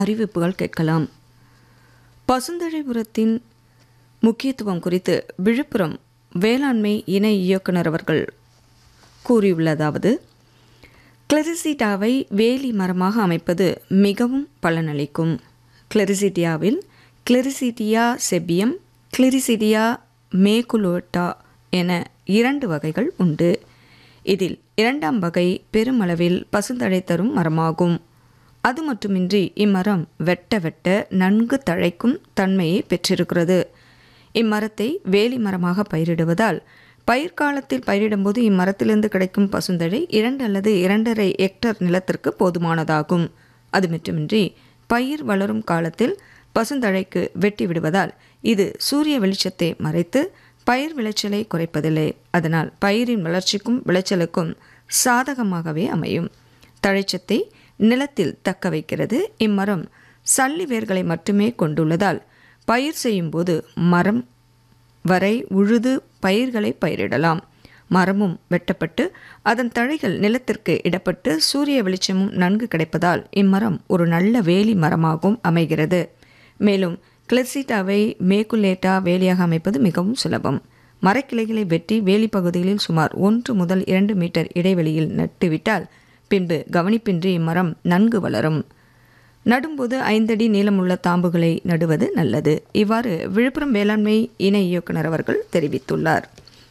அறிவிப்புகள் கேட்கலாம் பசுந்தழை உரத்தின் முக்கியத்துவம் குறித்து விழுப்புரம் வேளாண்மை இணை இயக்குனர் அவர்கள் கூறியுள்ளதாவது கிளரிசிட்டாவை வேலி மரமாக அமைப்பது மிகவும் பலனளிக்கும் கிளரிசிட்டியாவில் கிளரிசிட்டியா செபியம் கிளரிசிட்டியா மேகுலோட்டா என இரண்டு வகைகள் உண்டு இதில் இரண்டாம் வகை பெருமளவில் பசுந்தழை தரும் மரமாகும் அது மட்டுமின்றி இம்மரம் வெட்ட வெட்ட நன்கு தழைக்கும் தன்மையை பெற்றிருக்கிறது இம்மரத்தை வேலி மரமாக பயிரிடுவதால் பயிர்காலத்தில் பயிரிடும்போது இம்மரத்திலிருந்து கிடைக்கும் பசுந்தழை இரண்டு அல்லது இரண்டரை ஹெக்டர் நிலத்திற்கு போதுமானதாகும் அது மட்டுமின்றி பயிர் வளரும் காலத்தில் பசுந்தழைக்கு வெட்டி விடுவதால் இது சூரிய வெளிச்சத்தை மறைத்து பயிர் விளைச்சலை குறைப்பதில்லை அதனால் பயிரின் வளர்ச்சிக்கும் விளைச்சலுக்கும் சாதகமாகவே அமையும் தழைச்சத்தை நிலத்தில் தக்க வைக்கிறது இம்மரம் சல்லி வேர்களை மட்டுமே கொண்டுள்ளதால் பயிர் செய்யும்போது மரம் வரை உழுது பயிர்களை பயிரிடலாம் மரமும் வெட்டப்பட்டு அதன் தழைகள் நிலத்திற்கு இடப்பட்டு சூரிய வெளிச்சமும் நன்கு கிடைப்பதால் இம்மரம் ஒரு நல்ல வேலி மரமாகவும் அமைகிறது மேலும் கிளர்சிட்டாவை மேக்குலேட்டா வேலியாக அமைப்பது மிகவும் சுலபம் மரக்கிளைகளை வெட்டி வேலி பகுதிகளில் சுமார் ஒன்று முதல் இரண்டு மீட்டர் இடைவெளியில் நட்டுவிட்டால் பின்பு கவனிப்பின்றி இம்மரம் நன்கு வளரும் நடும்போது ஐந்தடி நீளமுள்ள தாம்புகளை நடுவது நல்லது இவ்வாறு விழுப்புரம் வேளாண்மை இணை இயக்குனர் அவர்கள் தெரிவித்துள்ளார்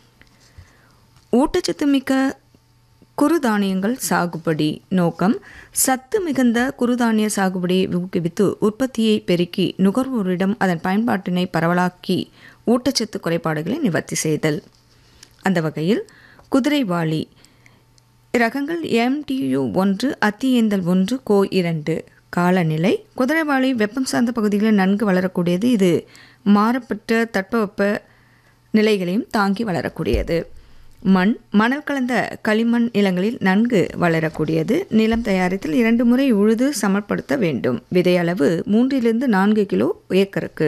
ஊட்டச்சத்து மிக்க குறுதானியங்கள் சாகுபடி நோக்கம் சத்து மிகுந்த குறுதானிய சாகுபடியை ஊக்குவித்து உற்பத்தியை பெருக்கி நுகர்வோரிடம் அதன் பயன்பாட்டினை பரவலாக்கி ஊட்டச்சத்து குறைபாடுகளை நிவர்த்தி செய்தல் அந்த வகையில் குதிரைவாளி ரகங்கள் எம்டியு ஒன்று அத்தியேந்தல் ஒன்று கோ இரண்டு காலநிலை குதிரைவாளி வெப்பம் சார்ந்த பகுதிகளில் நன்கு வளரக்கூடியது இது மாறப்பட்ட தட்பவெப்ப நிலைகளையும் தாங்கி வளரக்கூடியது மண் மணல் கலந்த களிமண் நிலங்களில் நன்கு வளரக்கூடியது நிலம் தயாரித்தில் இரண்டு முறை உழுது சமப்படுத்த வேண்டும் விதை அளவு மூன்றிலிருந்து நான்கு கிலோ ஏக்கருக்கு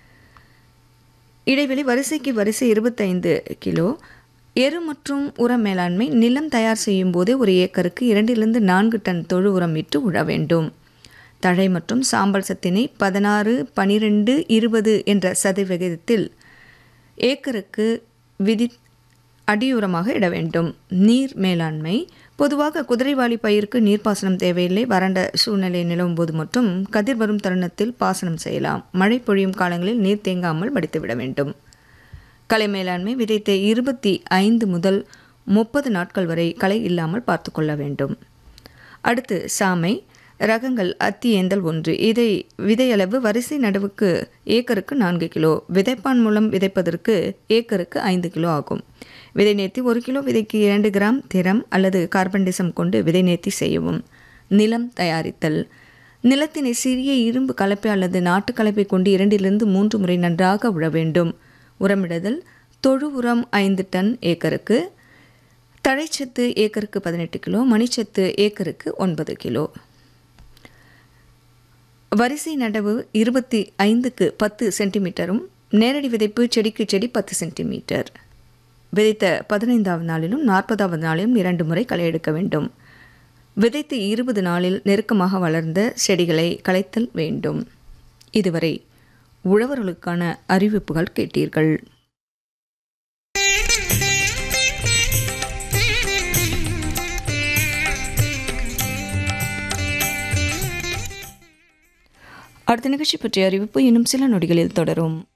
இடைவெளி வரிசைக்கு வரிசை இருபத்தைந்து கிலோ எரு மற்றும் உர மேலாண்மை நிலம் தயார் செய்யும் போதே ஒரு ஏக்கருக்கு இரண்டிலிருந்து நான்கு டன் தொழு உரம் இட்டு உழ வேண்டும் தழை மற்றும் சாம்பல் சத்தினை பதினாறு பனிரெண்டு இருபது என்ற சதவிகிதத்தில் ஏக்கருக்கு விதி அடியுரமாக இட வேண்டும் நீர் மேலாண்மை பொதுவாக குதிரைவாளி பயிருக்கு நீர்ப்பாசனம் தேவையில்லை வறண்ட சூழ்நிலை நிலவும் போது மட்டும் கதிர் வரும் தருணத்தில் பாசனம் செய்யலாம் மழை பொழியும் காலங்களில் நீர் தேங்காமல் வடித்துவிட வேண்டும் கலை மேலாண்மை விதைத்த இருபத்தி ஐந்து முதல் முப்பது நாட்கள் வரை களை இல்லாமல் பார்த்து கொள்ள வேண்டும் அடுத்து சாமை ரகங்கள் அத்தி ஏந்தல் ஒன்று இதை விதையளவு வரிசை நடவுக்கு ஏக்கருக்கு நான்கு கிலோ விதைப்பான் மூலம் விதைப்பதற்கு ஏக்கருக்கு ஐந்து கிலோ ஆகும் விதை நேர்த்தி ஒரு கிலோ விதைக்கு இரண்டு கிராம் திரம் அல்லது கார்பன் டிசம் கொண்டு விதை நேர்த்தி செய்யவும் நிலம் தயாரித்தல் நிலத்தினை சிறிய இரும்பு கலப்பை அல்லது நாட்டு கலப்பை கொண்டு இரண்டிலிருந்து மூன்று முறை நன்றாக உழ வேண்டும் உரமிடுதல் தொழு உரம் ஐந்து டன் ஏக்கருக்கு தழைச்சத்து ஏக்கருக்கு பதினெட்டு கிலோ மணிச்சத்து ஏக்கருக்கு ஒன்பது கிலோ வரிசை நடவு இருபத்தி ஐந்துக்கு பத்து சென்டிமீட்டரும் நேரடி விதைப்பு செடிக்கு செடி பத்து சென்டிமீட்டர் விதைத்த பதினைந்தாவது நாளிலும் நாற்பதாவது நாளிலும் இரண்டு முறை களை எடுக்க வேண்டும் விதைத்து இருபது நாளில் நெருக்கமாக வளர்ந்த செடிகளை களைத்தல் வேண்டும் இதுவரை உழவர்களுக்கான அறிவிப்புகள் கேட்டீர்கள் அடுத்த நிகழ்ச்சி பற்றிய அறிவிப்பு இன்னும் சில நொடிகளில் தொடரும்